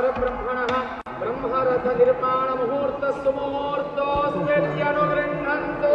परब्रह्मणः ब्रह्मरथ निर्माण मुहूर्त सुमुहूर्तोऽस्त्यनुगृह्णन्तु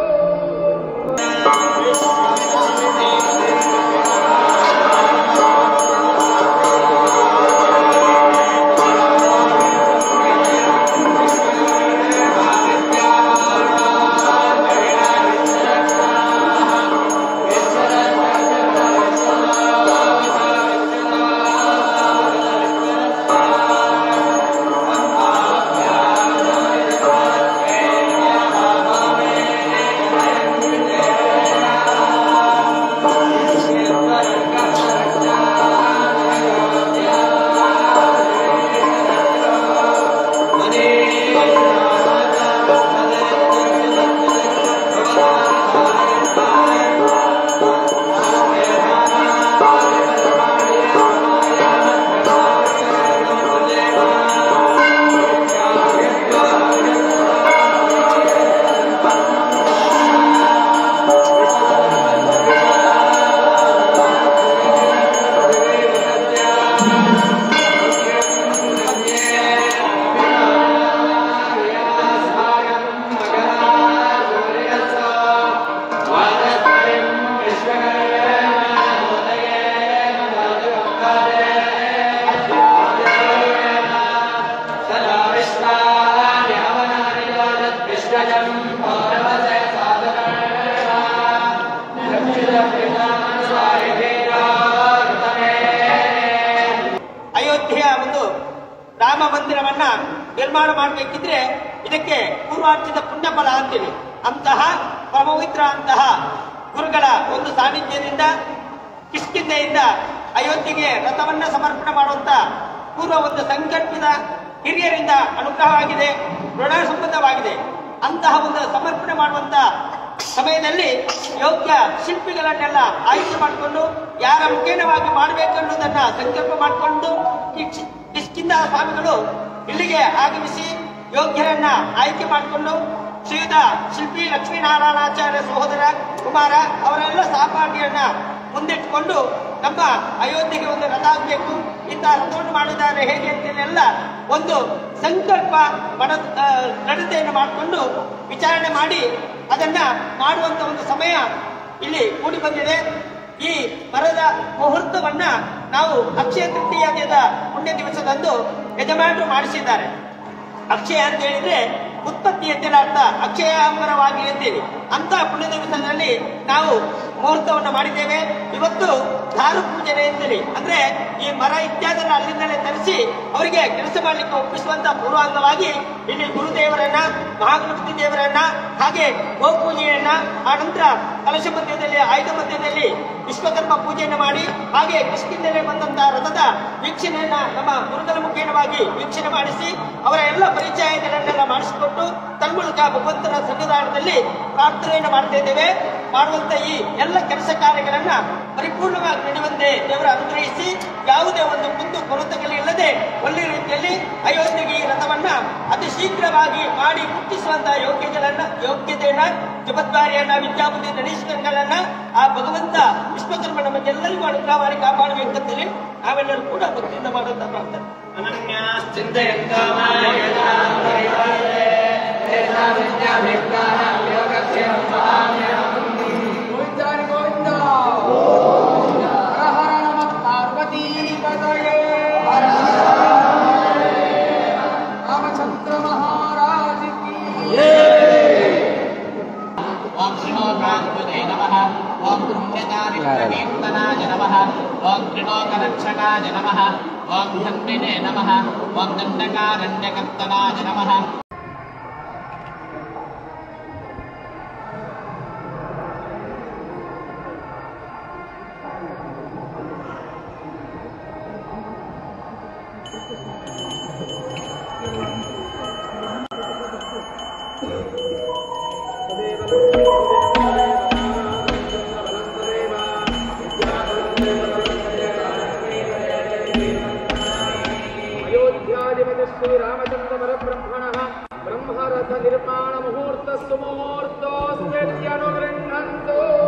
ಅಯೋಧ್ಯೆಯ ಒಂದು ರಾಮ ಮಂದಿರವನ್ನ ನಿರ್ಮಾಣ ಮಾಡಬೇಕಿದ್ರೆ ಇದಕ್ಕೆ ಪೂರ್ವಾರ್ಜಿತ ಪುಣ್ಯ ಫಲ ಅಂತೀವಿ ಅಂತಹ ಪರಮಪವಿತ್ರ ಅಂತಹ ಗುರುಗಳ ಒಂದು ಸಾನ್ನಿಧ್ಯದಿಂದ ಕಿಷ್ಕಿಂದೆಯಿಂದ ಅಯೋಧ್ಯೆಗೆ ರಥವನ್ನ ಸಮರ್ಪಣೆ ಮಾಡುವಂತ ಪೂರ್ವ ಒಂದು ಸಂಕಲ್ಪದ ಹಿರಿಯರಿಂದ ಅನುಗ್ರಹವಾಗಿದೆ ಋಣ ಸಂಬಂಧವಾಗಿದೆ ಅಂತಹ ಒಂದು ಸಮರ್ಪಣೆ ಮಾಡುವಂತ ಸಮಯದಲ್ಲಿ ಯೋಗ್ಯ ಶಿಲ್ಪಿಗಳನ್ನೆಲ್ಲ ಆಯ್ಕೆ ಮಾಡಿಕೊಂಡು ಯಾರ ಮುಖೇನವಾಗಿ ಮಾಡಬೇಕನ್ನುವುದನ್ನ ಸಂಕಲ್ಪ ಮಾಡಿಕೊಂಡು ಕಿಷ್ಕಿಂದ ಸ್ವಾಮಿಗಳು ಇಲ್ಲಿಗೆ ಆಗಮಿಸಿ ಯೋಗ್ಯರನ್ನ ಆಯ್ಕೆ ಮಾಡಿಕೊಂಡು ಶ್ರೀಯುತ ಶಿಲ್ಪಿ ಲಕ್ಷ್ಮೀನಾರಾಯಣಾಚಾರ್ಯ ಸಹೋದರ ಕುಮಾರ ಅವರೆಲ್ಲ ಸಹಪಾಠಿಯನ್ನ ಮುಂದಿಟ್ಟುಕೊಂಡು ನಮ್ಮ ಅಯೋಧ್ಯೆಗೆ ಒಂದು ರಥ ಆಗಬೇಕು ಇಂಥ ರಥವನ್ನು ಮಾಡಿದ್ದಾರೆ ಹೇಗೆ ಅಂತೇಳೆಲ್ಲ ಒಂದು ಸಂಕಲ್ಪ ಮನ ಆ, ನಡತೆಯನ್ನು ಮಾಡಿಕೊಂಡು ವಿಚಾರಣೆ ಮಾಡಿ ಅದನ್ನ ಮಾಡುವಂತ ಒಂದು ಸಮಯ ಇಲ್ಲಿ ಕೂಡಿ ಬಂದಿದೆ ಈ ಮರದ ಮುಹೂರ್ತವನ್ನ ನಾವು ಅಕ್ಷಯ ತೃತೀಯ ದಿನದ ಪುಣ್ಯ ದಿವಸದಂದು ಯಜಮಾನರು ಮಾಡಿಸಿದ್ದಾರೆ ಅಕ್ಷಯ ಅಂತ ಹೇಳಿದ್ರೆ ಉತ್ಪತ್ತಿ ಎಂದಿನ ಅರ್ಥ ಅಕ್ಷಯ ಅಂಬರವಾಗಿ ಎಂದೇಳಿ ಅಂತ ಪುಣ್ಯ ದಿವಸದಲ್ಲಿ ನಾವು ಮುಹೂರ್ತವನ್ನು ಮಾಡಿದ್ದೇವೆ ಇವತ್ತು ದಾರು ಪೂಜನೆ ಅಂತೇಳಿ ಅಂದ್ರೆ ಈ ಮರ ಇತ್ಯಾದಿನ ಅಲ್ಲಿಂದಲೇ ತರಿಸಿ ಅವರಿಗೆ ಕೆಲಸ ಮಾಡಲಿಕ್ಕೆ ಒಪ್ಪಿಸುವಂತ ಪೂರ್ವಾಂಗವಾಗಿ ಇಲ್ಲಿ ಗುರುದೇವರನ್ನ ಮಹಾಗಣಪತಿ ದೇವರನ್ನ ಹಾಗೆ ಗೋಪೂಜೆಯನ್ನ ಆ ನಂತರ ಕಲಶ ಮಧ್ಯದಲ್ಲಿ ಆಯುಧ ಮಧ್ಯದಲ್ಲಿ ವಿಶ್ವಕರ್ಮ ಪೂಜೆಯನ್ನು ಮಾಡಿ ಹಾಗೆ ಕೃಷ್ಣದಿಂದಲೇ ಬಂದಂತಹ ರಥದ ವೀಕ್ಷಣೆಯನ್ನ ನಮ್ಮ ಗುರುಗಳ ಮುಖೇನವಾಗಿ ವೀಕ್ಷಣೆ ಮಾಡಿಸಿ ಅವರ ಎಲ್ಲ ಪರಿಚಯಗಳನ್ನೆಲ್ಲ ಮಾಡಿಸಿಕೊಟ್ಟು ತನ್ಮೂಲಕ ಭಗವಂತನ ಸನ್ನಿಧಾನದಲ್ಲಿ ಪ್ರಾರ್ಥನೆಯನ್ನು ಮಾಡ್ತಾ ಇದ್ದೇವೆ ಮಾಡುವಂತ ಈ ಎಲ್ಲ ಕೆಲಸ ಕಾರ್ಯಗಳನ್ನ ಪರಿಪೂರ್ಣವಾಗಿ ನಡೆಯುವಂತೆ ದೇವರ ಅನುಗ್ರಹಿಸಿ ಯಾವುದೇ ಒಂದು ಕುಂದು ಕೊರತೆಗಳಿಲ್ಲದೆ ಒಳ್ಳೆ ರೀತಿಯಲ್ಲಿ ಅಯೋಧ್ಯೆಗೆ ಈ ರಥವನ್ನ ಅತಿ ಶೀಘ್ರವಾಗಿ ಮಾಡಿ ಮುಟ್ಟಿಸುವಂತಹ ಯೋಗ್ಯತೆಗಳನ್ನ ಯೋಗ್ಯತೆಯನ್ನ ಜಪದ್ವಾರಿಯನ್ನ ವಿದ್ಯಾಬುದ್ಧಿ ನಡೆಸಿದಂಗಳನ್ನ ಆ ಭಗವಂತ ವಿಶ್ವಕರ್ಮ ನಮಗೆಲ್ಲರಿಗೂ ಅನುಗ್ರಹ ಮಾಡಿ ಕಾಪಾಡಬೇಕಂತೇಳಿ ನಾವೆಲ್ಲರೂ ಕೂಡ ಭಕ್ತಿಯಿಂದ ಮಾಡುವಂತ ಪ್ರಾರ್ಥನೆ ಗೋವಿಂದಾನಿ ಗೋವಿಂದ ಹರ ಹರ ನಮಃ ಪಾರ್ವತೀ ಪದಯೇ ರಾಮಚಂದ್ರ ಮಹಾರಾಜ ಕಿ ಓಂ ಶ್ರೀಮೋಗ್ರಾಧಿಪತೆ ನಮಃ ಓಂ ಪುಣ್ಯಚಾರಿತ್ರಕೀರ್ತನಾಯ ನಮಃ ಓಂ ತ್ರಿಲೋಕರಕ್ಷಕಾಯ ನಮಃ ಓಂ ಧನ್ವಿನೇ ನಮಃ ಓಂ ದಂಡಕಾರಣ್ಯಕರ್ತನಾಯ ನಮಃ ಅಯೋಧ್ಯಾಧಿಪತಿ ಶ್ರೀರಾಮಚಂದ್ರ ಪರಬ್ರಹ್ಮಣಃ ಬ್ರಹ್ಮರಥ ನಿರ್ಮಾಣ ಮುಹೂರ್ತ ಸುಮುಹೂರ್ತೋऽಸ್त्यनुगृह्णन्तु